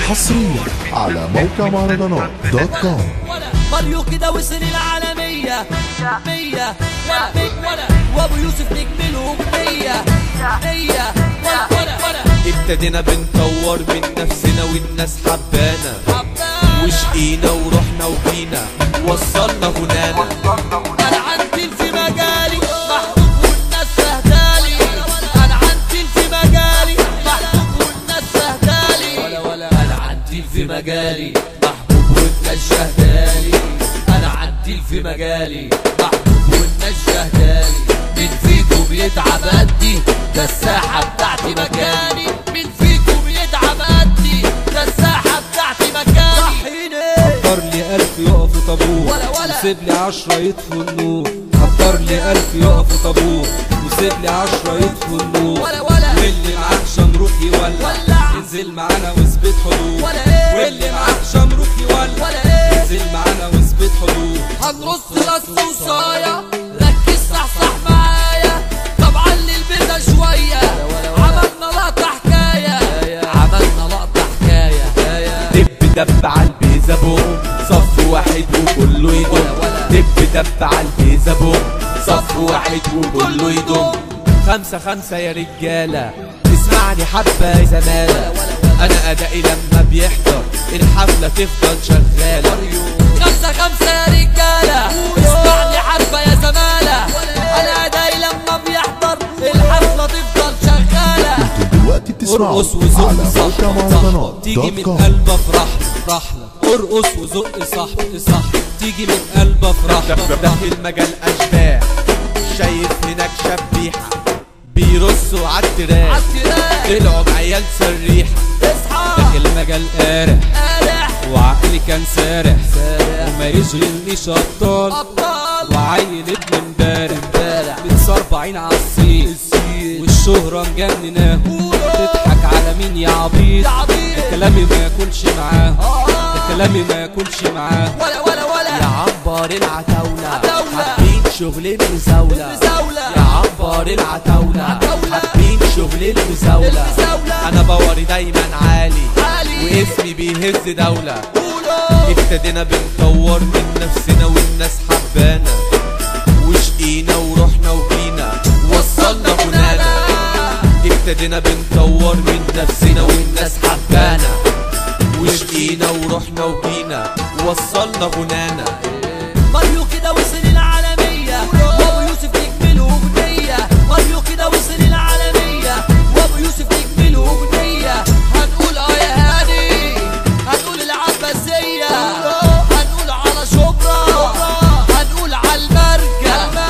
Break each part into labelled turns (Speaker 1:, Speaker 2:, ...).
Speaker 1: حصريا على موقع مهرجانات دوت كوم
Speaker 2: ماريو كده وصل العالمية مية ولا وابو يوسف نجم الأغنية مية ولا ولا ولا
Speaker 3: ابتدينا بنطور من نفسنا والناس حبانا وشقينا ورحنا وجينا وصلنا هنانا
Speaker 2: أنا عندي في مجالي محبوب والناس سهدالي أنا عندي في مجالي محبوب والناس سهدالي ولا ولا أنا عندي في مجالي محبوب والناس شهدالي أنا عندي في مجالي محبوب والناس شهدالي مين فيكم يتعب قدي ده الساحة بتاعتي مكاني مين فيكم يتعب قدي ده الساحة بتاعتي مكاني صحيني
Speaker 4: حضر لي ألف يقفوا طابور
Speaker 2: ولا ولا.
Speaker 4: وسيب لي عشرة يطفوا النور حضر لي ألف يقفوا طابور وسيب لي عشرة يطفوا النور
Speaker 2: ولا ولا.
Speaker 4: واللي معاه شمروخ يولع
Speaker 2: ولع.
Speaker 4: انزل معانا واثبت حضور
Speaker 2: ولا إيه.
Speaker 4: واللي معاه شمروخ يولع
Speaker 2: ولا إيه.
Speaker 4: انزل معانا واثبت حضور
Speaker 2: هنرص لص وصايا ركز صحصح معايا طبعا للبدا شوية عملنا لقطة حكاية عملنا لقطة حكاية
Speaker 3: دب دب على البيزا بوم صف واحد وكله يدوم دب دب على البيزا بوم صف واحد وكله يدوم خمسة خمسة يا رجالة اسمعني حبة يا زمالة أنا أدائي لما بيحضر الحفلة تفضل شغالة
Speaker 2: خمسة خمسة يا رجالة اسمعني حبة يا زمالة أنا أداي لما بيحضر الحفلة تفضل شغالة
Speaker 1: انتوا دلوقتي بتسمعوا
Speaker 4: ارقص وزق
Speaker 1: على
Speaker 4: صح
Speaker 1: موقع مهرجانات
Speaker 4: تيجي
Speaker 1: دوت
Speaker 4: من
Speaker 1: كوم
Speaker 4: قلب افرح افرح لك ارقص وزق صح صح تيجي من قلب افرح
Speaker 3: ده
Speaker 4: افرح
Speaker 3: في المجال أشباح شايف هناك شبيحة بيرصوا عالتراك
Speaker 2: عالتراك
Speaker 3: طلعوا بعيال سريحة
Speaker 2: اصحى
Speaker 4: داخل مجال قارح
Speaker 2: قارح
Speaker 4: وعقلي كان سارح وما يشغلنيش ابطال
Speaker 2: أبطال
Speaker 4: وعيل ابن امبارح
Speaker 2: امبارح.
Speaker 4: متصربعين على الصين والشهرة مجنناه تضحك على مين يا عبيط
Speaker 2: يا عبيط.
Speaker 4: ده كلامي ما ياكلش معاه ده كلامي ما ياكلش معاه
Speaker 2: ولا ولا ولا
Speaker 3: يا عنبر العتاولة
Speaker 2: عتاولة.
Speaker 3: حابين شغل المزاولة
Speaker 2: المزاولة.
Speaker 3: يا عنبر العتاولة
Speaker 2: عتاولة.
Speaker 3: حابين شغل المزاولة
Speaker 2: المزاولة.
Speaker 3: أنا باوري دايما عالي
Speaker 2: عالي.
Speaker 3: واسمي بيهز دولة
Speaker 2: قولوا
Speaker 3: ابتدينا بنطور من نفسنا والناس حبانا وشقينا ورحنا وجينا وصلنا هنانا ابتدينا بنطور من نفسنا والناس حبانا وشقينا ورحنا وجينا وصلنا هنانا
Speaker 2: ماريو كده وصل العالمية وابو يوسف نجم الأغنية ماريو كده وصل العالمية وابو يوسف نجم الأغنية هنقول اه يا هاني هنقول العباسية هنقول على شبرا هنقول على المرجع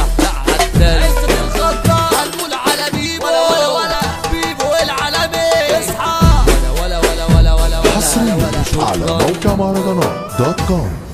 Speaker 2: عزة الخضراء هنقول على بيبو ولا ولا بيبو العالمي اصحى ولا ولا ولا ولا ولا ولا
Speaker 1: حصريا على موقع مهرجانات دوت كوم